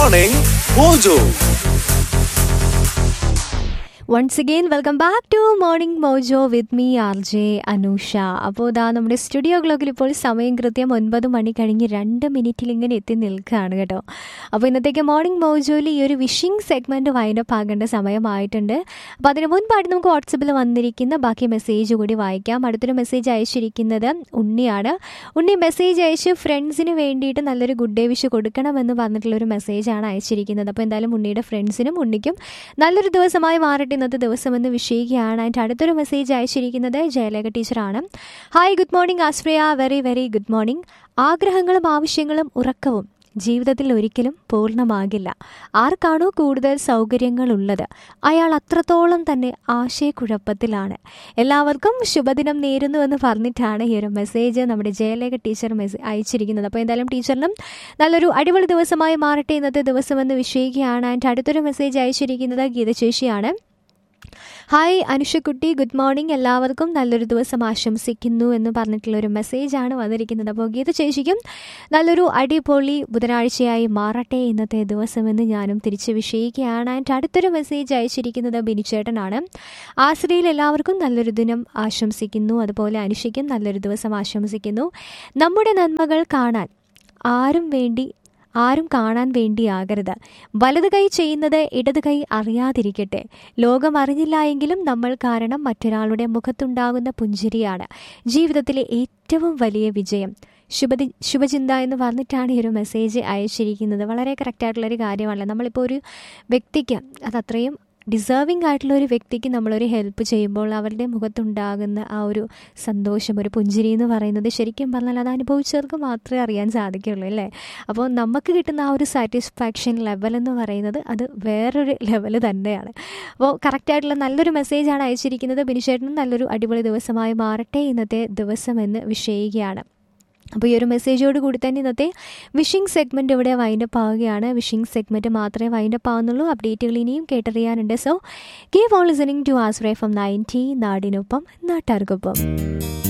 Morning Mojo. Once again welcome back to morning Mojo with me R J Anusha അപ്പോൾ ഇതാ നമ്മുടെ studio ക്ലോക്കിൽ ഇപ്പോൾ സമയം കൃത്യം ഒൻപത് മണി കഴിഞ്ഞ് രണ്ട് മിനിറ്റിൽ ഇങ്ങനെ എത്തി നിൽക്കുകയാണ് കേട്ടോ അപ്പോൾ ഇന്നത്തേക്ക് മോർണിംഗ് മോജോയിൽ ഈ ഒരു വിഷിംഗ് സെഗ്മെൻറ്റ് വൈൻഡപ്പ് ആകേണ്ട സമയമായിട്ടുണ്ട് അപ്പോൾ അതിന് മുൻപായിട്ട് നമുക്ക് വാട്സപ്പിൽ വന്നിരിക്കുന്ന ബാക്കി മെസ്സേജ് കൂടി വായിക്കാം അടുത്തൊരു മെസ്സേജ് അയച്ചിരിക്കുന്നത് ഉണ്ണിയാണ് ഉണ്ണി മെസ്സേജ് അയച്ച് ഫ്രണ്ട്സിന് വേണ്ടിയിട്ട് നല്ലൊരു ഗുഡ് ഡേ വിഷ് കൊടുക്കണമെന്ന് പറഞ്ഞിട്ടുള്ളൊരു മെസ്സേജാണ് അയച്ചിരിക്കുന്നത് അപ്പോൾ എന്തായാലും ഉണ്ണിയുടെ ഫ്രണ്ട്സിനും ഉണ്ണിക്കും നല്ലൊരു ദിവസമായി മാറട്ടെ ഇന്നത്തെ ദിവസം എന്ന് വിഷയിക്കുകയാണ് അതിൻ്റെ അടുത്തൊരു മെസ്സേജ് അയച്ചിരിക്കുന്നത് ജയലേഖ ടീച്ചറാണ് hi good morning Ashraya very very good morning ആഗ്രഹങ്ങളും ആവശ്യങ്ങളും ഉറക്കവും ജീവിതത്തിൽ ഒരിക്കലും പൂർണ്ണമാകില്ല ആർക്കാണോ കൂടുതൽ സൗകര്യങ്ങളുള്ളത് അയാൾ അത്രത്തോളം തന്നെ ആശയക്കുഴപ്പത്തിലാണ് എല്ലാവർക്കും ശുഭദിനം നേരുന്നു എന്ന് പറഞ്ഞിട്ടാണ് ഈ ഒരു മെസ്സേജ് നമ്മുടെ ജയലേഖ ടീച്ചർ മെസ്സേജ് അയച്ചിരിക്കുന്നത് അപ്പോൾ എന്തായാലും ടീച്ചറിനും നല്ലൊരു അടിപൊളി ദിവസമായി മാറട്ടെ ഇന്നത്തെ ദിവസമെന്ന് വിഷയിക്കുകയാണ് അതിൻ്റെ അടുത്തൊരു മെസ്സേജ് അയച്ചിരിക്കുന്നത് ഗീത ചേച്ചിയാണ് ഹായ് അനുഷക്കുട്ടി ഗുഡ് മോർണിംഗ് എല്ലാവർക്കും നല്ലൊരു ദിവസം ആശംസിക്കുന്നു എന്ന് പറഞ്ഞിട്ടുള്ള ഒരു മെസ്സേജാണ് വന്നിരിക്കുന്നത് അപ്പോൾ ഗീത ചേച്ചിക്കും നല്ലൊരു അടിപൊളി ബുധനാഴ്ചയായി മാറട്ടെ ഇന്നത്തെ ദിവസമെന്ന് ഞാനും തിരിച്ച് വിഷയിക്കുകയാണ് ആൻഡ് അടുത്തൊരു മെസ്സേജ് അയച്ചിരിക്കുന്നത് ബിനിച്ചേട്ടനാണ് ആശ്രയിൽ എല്ലാവർക്കും നല്ലൊരു ദിനം ആശംസിക്കുന്നു അതുപോലെ അനുഷയ്ക്കും നല്ലൊരു ദിവസം ആശംസിക്കുന്നു നമ്മുടെ നന്മകൾ കാണാൻ ആരും വേണ്ടി ആരും കാണാൻ വേണ്ടിയാകരുത് വലത് കൈ ചെയ്യുന്നത് ഇടത് കൈ അറിയാതിരിക്കട്ടെ ലോകം അറിഞ്ഞില്ല എങ്കിലും നമ്മൾ കാരണം മറ്റൊരാളുടെ മുഖത്തുണ്ടാകുന്ന പുഞ്ചിരിയാണ് ജീവിതത്തിലെ ഏറ്റവും വലിയ വിജയം ശുഭതി ശുഭചിന്ത എന്ന് പറഞ്ഞിട്ടാണ് ഈ ഒരു മെസ്സേജ് അയച്ചിരിക്കുന്നത് വളരെ കറക്റ്റായിട്ടുള്ളൊരു കാര്യമല്ല നമ്മളിപ്പോൾ ഒരു വ്യക്തിക്ക് അത് അത്രയും ഡിസേർവിംഗ് ആയിട്ടുള്ള ഒരു വ്യക്തിക്ക് നമ്മളൊരു ഹെൽപ്പ് ചെയ്യുമ്പോൾ അവരുടെ മുഖത്തുണ്ടാകുന്ന ആ ഒരു സന്തോഷം ഒരു പുഞ്ചിരി എന്ന് പറയുന്നത് ശരിക്കും പറഞ്ഞാൽ അത് അനുഭവിച്ചവർക്ക് മാത്രമേ അറിയാൻ സാധിക്കുള്ളൂ അല്ലേ അപ്പോൾ നമുക്ക് കിട്ടുന്ന ആ ഒരു സാറ്റിസ്ഫാക്ഷൻ ലെവൽ എന്ന് പറയുന്നത് അത് വേറൊരു ലെവൽ തന്നെയാണ് അപ്പോൾ കറക്റ്റായിട്ടുള്ള നല്ലൊരു മെസ്സേജാണ് അയച്ചിരിക്കുന്നത് ബിനിഷേട്ടനും നല്ലൊരു അടിപൊളി ദിവസമായി മാറട്ടെ ഇന്നത്തെ ദിവസം എന്ന് വിഷയിക്കുകയാണ് അപ്പോൾ ഈ ഒരു മെസ്സേജോട് കൂടി തന്നെ ഇന്നത്തെ വിഷിംഗ് സെഗ്മെൻറ്റ് ഇവിടെ വൈൻഡപ്പ് ആവുകയാണ് വിഷിംഗ് സെഗ്മെൻറ്റ് മാത്രമേ വൈൻഡപ്പ് ആവുന്നുള്ളൂ അപ്ഡേറ്റുകൾ ഇനിയും കേട്ടറിയാനുണ്ട് so keep on listening to ആസ്രേ ഫ്രം നയൻറ്റി നാടിനൊപ്പം നാട്ടാർക്കൊപ്പം